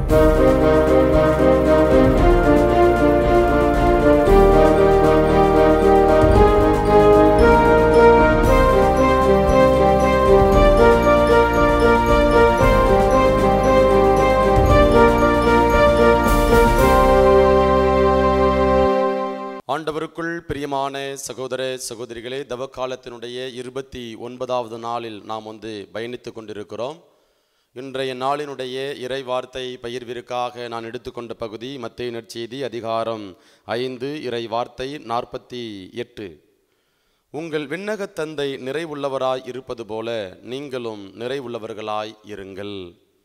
ஆண்டவருக்குள் பிரியமான சகோதர சகோதரிகளே தவக்காலத்தினுடைய இருபத்தி ஒன்பதாவது நாளில் நாம் வந்து பயணித்துக் கொண்டிருக்கிறோம் இன்றைய நாளினுடைய இறை வார்த்தை பயிர்விற்காக நான் எடுத்துக்கொண்ட பகுதி மத்திய நற்செய்தி அதிகாரம் ஐந்து இறை வார்த்தை நாற்பத்தி எட்டு உங்கள் விண்ணகத் தந்தை நிறைவுள்ளவராய் இருப்பது போல நீங்களும் நிறைவுள்ளவர்களாய் இருங்கள்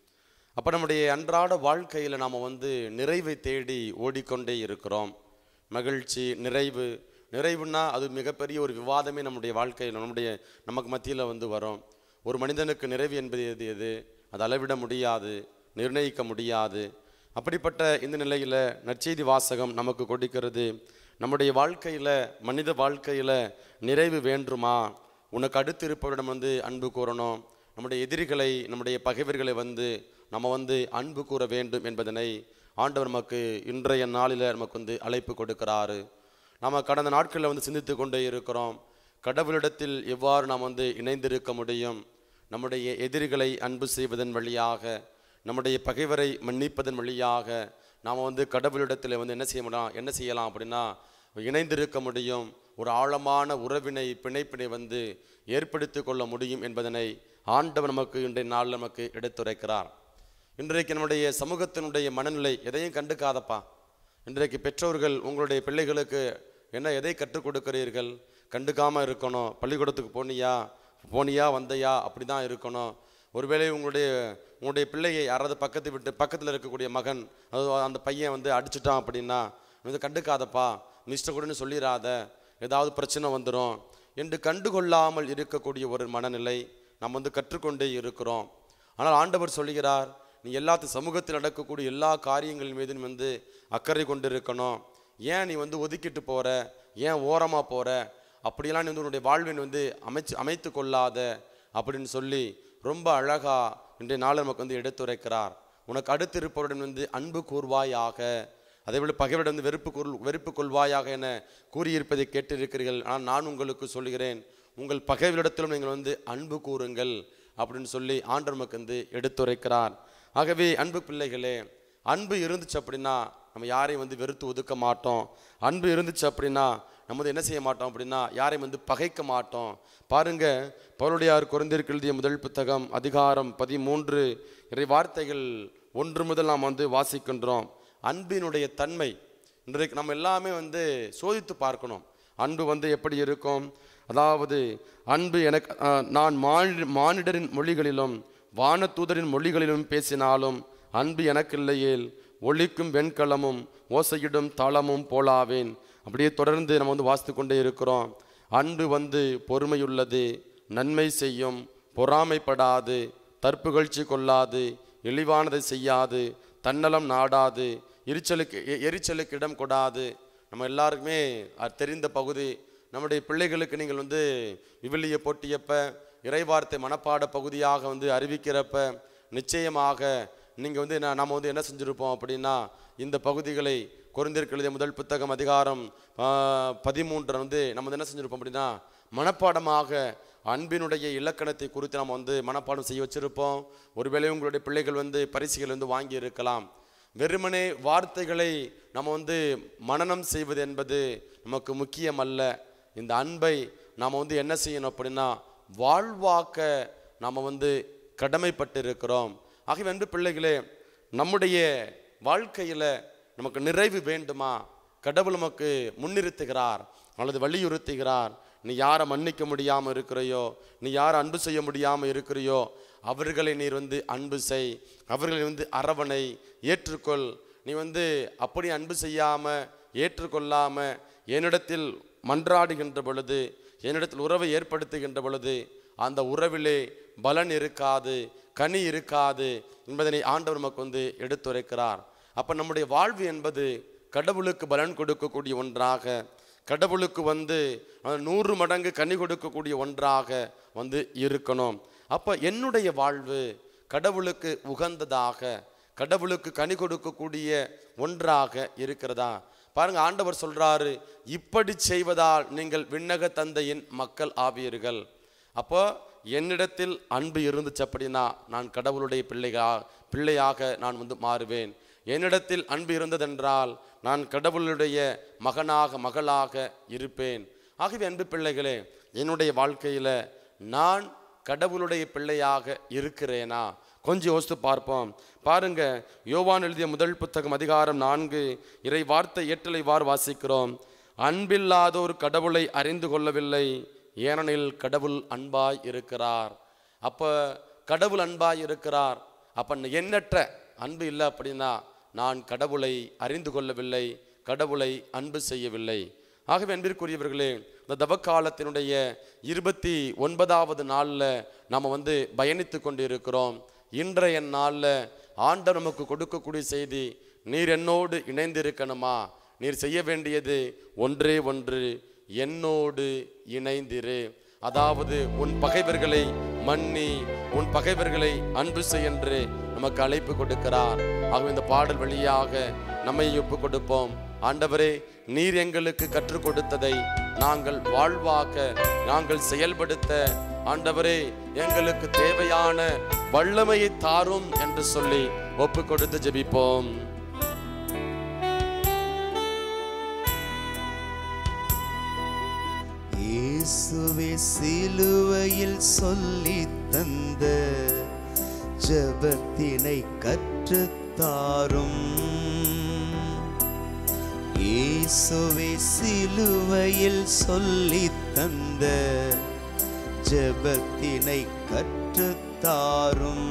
அப்போ நம்முடைய அன்றாட வாழ்க்கையில் நாம் வந்து நிறைவை தேடி ஓடிக்கொண்டே இருக்கிறோம் மகிழ்ச்சி நிறைவு நிறைவுன்னா அது மிகப்பெரிய ஒரு விவாதமே நம்முடைய வாழ்க்கையில் நம்முடைய நமக்கு மத்தியில் வந்து வரும் ஒரு மனிதனுக்கு நிறைவு என்பது எது எது அது அளவிட முடியாது நிர்ணயிக்க முடியாது அப்படிப்பட்ட இந்த நிலையில் நற்செய்தி வாசகம் நமக்கு கொடுக்கிறது நம்முடைய வாழ்க்கையில் மனித வாழ்க்கையில் நிறைவு வேண்டுமா உனக்கு அடுத்து இருப்பவரிடம் வந்து அன்பு கூறணும் நம்முடைய எதிரிகளை நம்முடைய பகைவர்களை வந்து நம்ம வந்து அன்பு கூற வேண்டும் என்பதனை ஆண்டவர் நமக்கு இன்றைய நாளில் நமக்கு வந்து அழைப்பு கொடுக்கிறாரு நம்ம கடந்த நாட்களில் வந்து சிந்தித்து கொண்டே இருக்கிறோம் கடவுளிடத்தில் எவ்வாறு நாம் வந்து இணைந்திருக்க முடியும் நம்முடைய எதிரிகளை அன்பு செய்வதன் வழியாக நம்முடைய பகைவரை மன்னிப்பதன் வழியாக நாம் வந்து கடவுளிடத்தில் வந்து என்ன செய்ய முடியும் என்ன செய்யலாம் அப்படின்னா இணைந்திருக்க முடியும் ஒரு ஆழமான உறவினை பிணைப்பினை வந்து ஏற்படுத்தி கொள்ள முடியும் என்பதனை ஆண்டவர் நமக்கு இன்றைய நாள் நமக்கு எடுத்துரைக்கிறார் இன்றைக்கு நம்முடைய சமூகத்தினுடைய மனநிலை எதையும் கண்டுக்காதப்பா இன்றைக்கு பெற்றோர்கள் உங்களுடைய பிள்ளைகளுக்கு என்ன எதை கற்றுக் கொடுக்கிறீர்கள் கண்டுக்காமல் இருக்கணும் பள்ளிக்கூடத்துக்கு போனியா போனியா வந்தையா அப்படி தான் இருக்கணும் ஒருவேளை உங்களுடைய உங்களுடைய பிள்ளையை யாராவது பக்கத்து விட்டு பக்கத்தில் இருக்கக்கூடிய மகன் அது அந்த பையன் வந்து அடிச்சிட்டான் அப்படின்னா வந்து கண்டுக்காதப்பா மிஸ்டர் கூடன்னு சொல்லிடாத ஏதாவது பிரச்சனை வந்துடும் என்று கண்டுகொள்ளாமல் இருக்கக்கூடிய ஒரு மனநிலை நாம் வந்து கற்றுக்கொண்டே இருக்கிறோம் ஆனால் ஆண்டவர் சொல்லுகிறார் நீ எல்லாத்து சமூகத்தில் நடக்கக்கூடிய எல்லா காரியங்கள் மீதும் வந்து அக்கறை கொண்டு இருக்கணும் ஏன் நீ வந்து ஒதுக்கிட்டு போற ஏன் ஓரமாக போற அப்படியெல்லாம் நீ வந்து உன்னுடைய வாழ்வின் வந்து அமைச்சு அமைத்து கொள்ளாத அப்படின்னு சொல்லி ரொம்ப அழகா இன்றைய நாள் நமக்கு வந்து எடுத்துரைக்கிறார் உனக்கு அடுத்து இருப்பவருடன் வந்து அன்பு கூர்வாயாக அதேபோல பகைவரிடம் வந்து வெறுப்பு கொள் வெறுப்பு கொள்வாயாக என கூறியிருப்பதை கேட்டிருக்கிறீர்கள் ஆனால் நான் உங்களுக்கு சொல்கிறேன் உங்கள் பகைவரிடத்திலும் நீங்கள் வந்து அன்பு கூறுங்கள் அப்படின்னு சொல்லி ஆண்டவர் நமக்கு வந்து எடுத்துரைக்கிறார் ஆகவே அன்பு பிள்ளைகளே அன்பு இருந்துச்சு அப்படின்னா நம்ம யாரையும் வந்து வெறுத்து ஒதுக்க மாட்டோம் அன்பு இருந்துச்சு அப்படின்னா நம்ம வந்து என்ன செய்ய மாட்டோம் அப்படின்னா யாரையும் வந்து பகைக்க மாட்டோம் பாருங்க பவுலுடையார் குறைந்திருக்கு எழுதிய முதல் புத்தகம் அதிகாரம் பதிமூன்று இறை வார்த்தைகள் ஒன்று முதல் நாம் வந்து வாசிக்கின்றோம் அன்பினுடைய தன்மை இன்றைக்கு நம்ம எல்லாமே வந்து சோதித்து பார்க்கணும் அன்பு வந்து எப்படி இருக்கும் அதாவது அன்பு எனக்கு அஹ், நான் மானி மானிடரின் மொழிகளிலும் வானதூதரின் மொழிகளிலும் பேசினாலும் அன்பு எனக்கில்லையேல் ஒளிக்கும் வெண்கலமும் ஓசையிடும் தாளமும் போலாவேன் அப்படியே தொடர்ந்து நம்ம வந்து வாசித்து கொண்டே இருக்கிறோம் அன்பு வந்து பொறுமையுள்ளது நன்மை செய்யும் பொறாமைப்படாது தற்புகழ்ச்சி கொள்ளாது இழிவானதை செய்யாது தன்னலம் நாடாது எரிச்சலுக்கு எ- எரிச்சலுக்கு இடம் கொடாது நம்ம எல்லாருக்குமே அது தெரிந்த பகுதி நம்முடைய பிள்ளைகளுக்கு நீங்கள் வந்து விவிலிய போட்டியப்ப இறைவார்த்தை மனப்பாட பகுதியாக வந்து அறிவிக்கிறப்ப நிச்சயமாக நீங்கள் வந்து என்ன நம்ம வந்து என்ன செஞ்சுருப்போம் அப்படின்னா இந்த பகுதிகளை குறைந்திருக்கு எழுதிய முதல் புத்தகம் அதிகாரம் பதிமூன்று வந்து நம்ம வந்து என்ன செஞ்சுருப்போம் அப்படின்னா மனப்பாடமாக அன்பினுடைய இலக்கணத்தை குறித்து நம்ம வந்து மனப்பாடம் செய்ய வச்சிருப்போம் ஒருவேளை உங்களுடைய பிள்ளைகள் வந்து பரிசுகள் வந்து வாங்கி இருக்கலாம் வெறுமனே வார்த்தைகளை நம்ம வந்து மனனம் செய்வது என்பது நமக்கு முக்கியம் அல்ல இந்த அன்பை நாம் வந்து என்ன செய்யணும் அப்படின்னா வாழ்வாக்க நாம் வந்து கடமைப்பட்டு இருக்கிறோம் ஆகவே அன்பு பிள்ளைகளே நம்முடைய வாழ்க்கையில் நமக்கு நிறைவு வேண்டுமா கடவுள் நமக்கு முன்னிறுத்துகிறார் அல்லது வலியுறுத்துகிறார் நீ யாரை மன்னிக்க முடியாமல் இருக்கிறையோ நீ யாரை அன்பு செய்ய முடியாமல் இருக்கிறையோ அவர்களை நீர் வந்து அன்பு செய் அவர்களை வந்து அரவணை ஏற்றுக்கொள் நீ வந்து அப்படி அன்பு செய்யாமல் ஏற்றுக்கொள்ளாமல் என்னிடத்தில் மன்றாடுகின்ற பொழுது என்னிடத்தில் உறவை ஏற்படுத்துகின்ற பொழுது அந்த உறவிலே பலன் இருக்காது கனி இருக்காது என்பதனை ஆண்டவர் நமக்கு வந்து எடுத்துரைக்கிறார் அப்போ நம்முடைய வாழ்வு என்பது கடவுளுக்கு பலன் கொடுக்கக்கூடிய ஒன்றாக கடவுளுக்கு வந்து அஹ், நூறு மடங்கு கனி கொடுக்கக்கூடிய ஒன்றாக வந்து இருக்கணும் அப்போ என்னுடைய வாழ்வு கடவுளுக்கு உகந்ததாக கடவுளுக்கு கனி கொடுக்கக்கூடிய ஒன்றாக இருக்கிறதா பாருங்க ஆண்டவர் சொல்றாரு இப்படி செய்வதால் நீங்கள் விண்ணக தந்தையின் மக்கள் ஆவீர்கள் அப்போ என்னிடத்தில் அன்பு இருந்துச்சு அப்படின்னா நான் கடவுளுடைய பிள்ளைகா பிள்ளையாக நான் வந்து மாறுவேன் என்னிடத்தில் அன்பு இருந்ததென்றால் நான் கடவுளுடைய மகனாக மகளாக இருப்பேன் ஆகவே அன்பு பிள்ளைகளே என்னுடைய வாழ்க்கையில் நான் கடவுளுடைய பிள்ளையாக இருக்கிறேனா கொஞ்சம் யோசித்து பார்ப்போம் பாருங்க யோவான் எழுதிய முதல் புத்தகம் அதிகாரம் நான்கு இறை வார்த்தை எட்டலை வார் வாசிக்கிறோம் அன்பில்லாதோர் கடவுளை அறிந்து கொள்ளவில்லை ஏனெனில் கடவுள் அன்பாய் இருக்கிறார் அப்போ கடவுள் அன்பாய் இருக்கிறார் அப்போ எண்ணற்ற அன்பு இல்லை அப்படின்னா நான் கடவுளை அறிந்து கொள்ளவில்லை கடவுளை அன்பு செய்யவில்லை ஆகவே அன்பிற்குரியவர்களே இந்த தவக்காலத்தினுடைய இருபத்தி ஒன்பதாவது நாளில் நாம் வந்து பயணித்து கொண்டு இருக்கிறோம் இன்றைய நாளில் ஆண்டவர் நமக்கு கொடுக்கக்கூடிய செய்தி நீர் என்னோடு இணைந்திருக்கணுமா நீர் செய்ய வேண்டியது ஒன்றே ஒன்று என்னோடு இணைந்திரு அதாவது உன் பகைவர்களை மன்னி உன் பகைவர்களை அன்பு செய் என்று நமக்கு அழைப்பு கொடுக்கிறார் ஆகவே இந்த பாடல் வழியாக நம்மை ஒப்பு கொடுப்போம் ஆண்டவரே நீர் எங்களுக்கு கற்றுக் கொடுத்ததை நாங்கள் வாழ்வாக்க நாங்கள் செயல்படுத்த ஆண்டவரே எங்களுக்கு தேவையான வல்லமையை தாரும் என்று சொல்லி ஒப்பு கொடுத்து ஜெபிப்போம் இயேசுவே சிலுவையில் சொல்லி தந்த ஜபத்தினை கற்றுத்தாரும் இயேசுவே சிலுவையில் சொல்லி தந்த ஜபத்தினை கற்றுத்தாரும்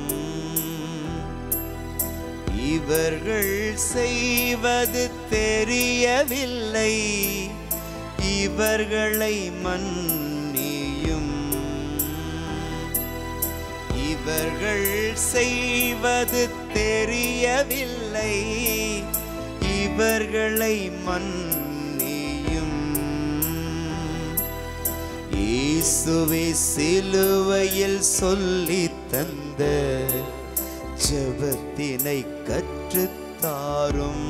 இவர்கள் செய்வது தெரியவில்லை இவர்களை மன்னியும் இவர்கள் செய்வது தெரியவில்லை இவர்களை மன்னியும் இயேசுவே சிலுவையில் சொல்லி தந்த ஜபத்தினை கற்றுத்தாரும்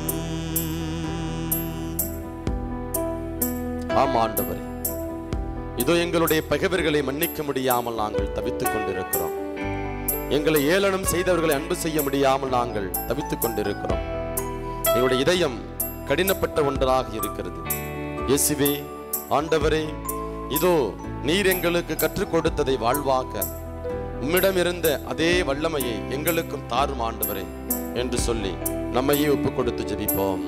ஆம் ஆண்டவரே இதோ எங்களுடைய பகைவர்களை மன்னிக்க முடியாமல் நாங்கள் தவித்துக் கொண்டிருக்கிறோம் எங்களை ஏளனம் செய்தவர்களை அன்பு செய்ய முடியாமல் நாங்கள் தவித்துக் கொண்டிருக்கிறோம் எங்களுடைய இதயம் கடினப்பட்ட ஒன்றாக இருக்கிறது இயேசுவே ஆண்டவரே இதோ நீர் எங்களுக்கு கற்றுக் கொடுத்ததை வாழ்வாக்க உம்மிடம் இருந்த அதே வல்லமையை எங்களுக்கும் தாரும் ஆண்டவரே என்று சொல்லி நம்மையே ஒப்பு கொடுத்து ஜெபிப்போம்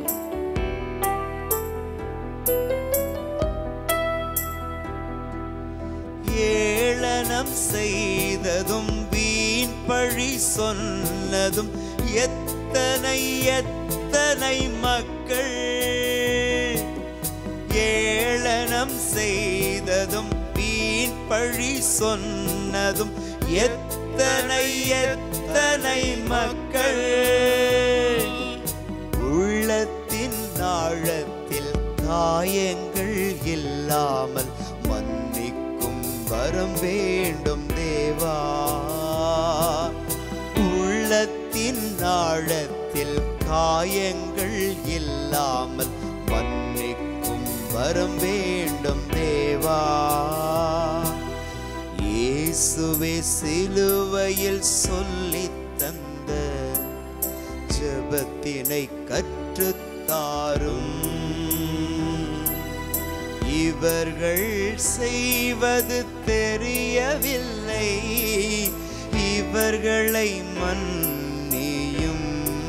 ஏளனம் செய்ததும் வீண் பழி சொன்னதும் எத்தனை எத்தனை மக்கள் ஏளனம் செய்ததும் வீண் பழி சொன்னதும் எத்தனை எத்தனை மக்கள் உள்ளத்தின் ஆழத்தில் காயங்கள் இல்லாமல் மன்னிக்கும் வரம் வேண்டும் தேவா உள்ளத்தின் ஆழத்தில் காயங்கள் இல்லாமல் மன்னிக்கும் வரம் வேண்டும் தேவா இயேசுவே சிலுவையில் சொல்லித் தந்த ஜெபத்தினை கற்றுத்தாரும் இவர்கள் செய்வது தெரியவில்லை இவர்களை மன்னியும்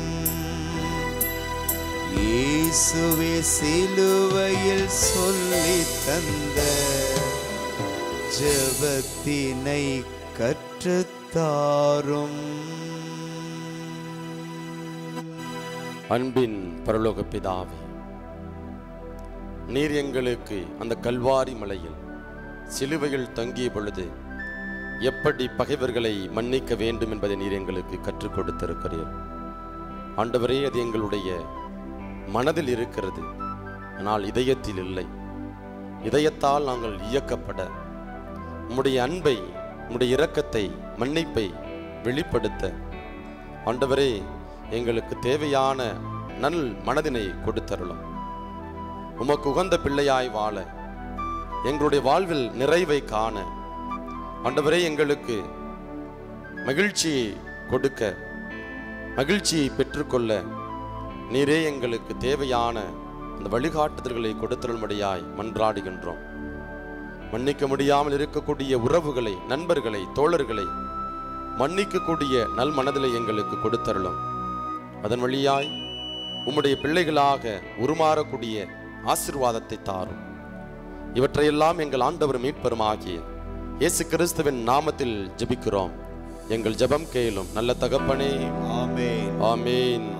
இயேசுவே சிலுவையில் சொல்லி தந்த ஜெபத்தினை கற்றுத்தாரும் அன்பின் பரலோக பிதாவே நீர் எங்களுக்கு அந்த கல்வாரி மலையில் சிலுவையில் தங்கிய பொழுது எப்படி பகைவர்களை மன்னிக்க வேண்டும் என்பதை நீர் எங்களுக்கு கற்றுக் கொடுத்திருக்கிறீர் ஆண்டவரே அது எங்களுடைய மனதில் இருக்கிறது ஆனால் இதயத்தில் இல்லை இதயத்தால் நாங்கள் இயக்கப்பட உம்முடைய அன்பை உம்முடைய இரக்கத்தை மன்னிப்பை வெளிப்படுத்த ஆண்டவரே எங்களுக்கு தேவையான நல் மனதினை கொடுத்தருளும் உமக்கு உகந்த பிள்ளையாய் வாழ எங்களுடைய வாழ்வில் நிறைவை காண ஆண்டவரே எங்களுக்கு மகிழ்ச்சியை கொடுக்க மகிழ்ச்சியை பெற்றுக்கொள்ள நீரே எங்களுக்கு தேவையான அந்த வழிகாட்டுதல்களை கொடுத்தருள்படியாய் மன்றாடுகின்றோம் மன்னிக்க முடியாமல் இருக்கக்கூடிய உறவுகளை நண்பர்களை தோழர்களை மன்னிக்கக்கூடிய நல் மனதிலை எங்களுக்கு கொடுத்தருளும் அதன் வழியாய் உம்முடைய பிள்ளைகளாக உருமாறக்கூடிய ஆசிர்வாதத்தை தாரும் இவற்றையெல்லாம் எங்கள் ஆண்டவர் மீட்பெருமாகிய இயேசு கிறிஸ்துவின் நாமத்தில் ஜெபிக்கிறோம் எங்கள் ஜெபம் கேளும் நல்ல தகப்பனே ஆமென் ஆமீன்